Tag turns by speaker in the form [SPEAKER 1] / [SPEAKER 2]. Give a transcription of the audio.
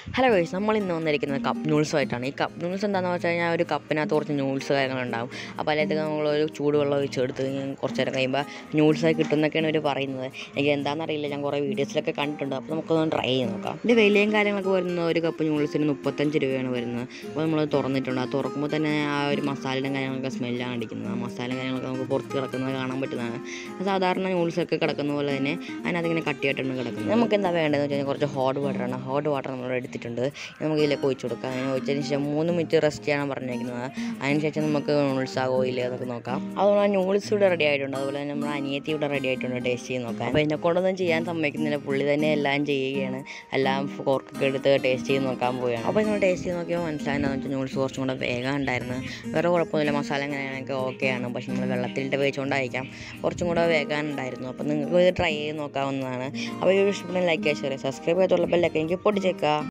[SPEAKER 1] hello guys നമ്മൾ ഇന്ന് വന്നിരിക്കുന്നത് കപ്പ് നൂൾസുമായിട്ടാണ് ഈ കപ്പ് നൂൾസ് എന്താണെന്ന് വെച്ച് കഴിഞ്ഞാൽ ഒരു കപ്പിനകത്ത് കുറച്ച് നൂൾസ് കാര്യങ്ങളുണ്ടാവും അപ്പോൾ അതിലേക്ക് നമ്മളൊരു ചൂടുവെള്ളം ഒഴിച്ച് എടുത്ത് കഴിഞ്ഞാൽ കുറച്ച് നേരം കഴിയുമ്പോൾ നൂൾസായി കിട്ടുമെന്നൊക്കെയാണ് ഇവർ പറയുന്നത് എനിക്ക് എന്താണെന്നറിയില്ല ഞാൻ കുറേ വീഡിയോസിലൊക്കെ കണ്ടിട്ടുണ്ട് അപ്പോൾ നമുക്കൊന്ന് ട്രൈ ചെയ്ത് നോക്കാം ഇതിൻ്റെ വിലയും കാര്യങ്ങളൊക്കെ വരുന്നത് ഒരു കപ്പ് നൂൾസിന് മുപ്പത്തഞ്ച് രൂപയാണ് വരുന്നത് അപ്പോൾ നമ്മൾ തുറന്നിട്ടുണ്ട് ആ തുറക്കുമ്പോൾ തന്നെ ആ ഒരു മസാലയുടെ കാര്യങ്ങളൊക്കെ സ്മെല്ലാണ് അടിക്കുന്നത് ആ മസാല കാര്യങ്ങളൊക്കെ നമുക്ക് പുറത്ത് കിടക്കുന്നത് കാണാൻ പറ്റുന്നതാണ് സാധാരണ നൂൾസൊക്കെ കിടക്കുന്ന പോലെ തന്നെ അതിനകത്ത് ഇങ്ങനെ കട്ടിയായിട്ടാണ് കിടക്കുന്നത് നമുക്ക് എന്താ വേണ്ടതെന്ന് വെച്ച് കഴിഞ്ഞാൽ കുറച്ച് ഹോട്ട് വാട്ടറാണ് ഹോട്ട് വാട്ടർ നമ്മൾ എടുത്തിട്ടുണ്ട് നമുക്ക് ഇതിലേക്ക് ഒഴിച്ച് കൊടുക്കാം അതിന് ഒഴിച്ചതിന് ശേഷം മൂന്ന് മിനിറ്റ് റെസ്റ്റ് ചെയ്യാനാണ് പറഞ്ഞിരിക്കുന്നത് അതിനുശേഷം നമുക്ക് നൂൾസ് ആകോ ഇല്ല എന്നൊക്കെ നോക്കാം അതുപോലെ ആ നൂൾസ് ഇവിടെ റെഡി ആയിട്ടുണ്ട് അതുപോലെ തന്നെ നമ്മുടെ അനിയത്തി ഇവിടെ റെഡി ആയിട്ടുണ്ട് ടേസ്റ്റ് ചെയ്ത് നോക്കാം അപ്പോൾ എന്നെ കൊണ്ടൊന്നും ചെയ്യാൻ സമ്മതിക്കുന്നില്ല പുള്ളി തന്നെ എല്ലാം ചെയ്യുകയാണ് എല്ലാം ഫോർക്കൊക്കെ എടുത്ത് ടേസ്റ്റ് ചെയ്ത് നോക്കാൻ പോവുകയാണ് അപ്പോൾ നിങ്ങൾ ടേസ്റ്റ് ചെയ്ത് നോക്കിയപ്പോൾ മനസ്സിലായെന്ന് വെച്ചാൽ നൂൾസ് കുറച്ചും കൂടെ വേഗം ഉണ്ടായിരുന്നു വേറെ കുഴപ്പമൊന്നുമില്ല മസാല എങ്ങനെയാണെങ്കിൽ ഓക്കെയാണ് പക്ഷെ നമ്മൾ വെള്ളത്തിലിട്ട് വെച്ചുകൊണ്ടായിരിക്കാം കുറച്ചും കൂടെ വേഗം ഉണ്ടായിരുന്നു അപ്പോൾ നിങ്ങൾക്ക് ഇത് ട്രൈ ചെയ്ത് നോക്കാവുന്നതാണ് അപ്പോൾ ഈ ഒരു ഇഷ്ടപ്പെടുന്ന ലൈക്ക് ഷെയർ സബ്സ്ക്രൈബ് ചെയ്തിട്ടുള്ള ബെല്ലൊക്കെ എനിക്ക് പൊട്ടിച്ചേക്കാം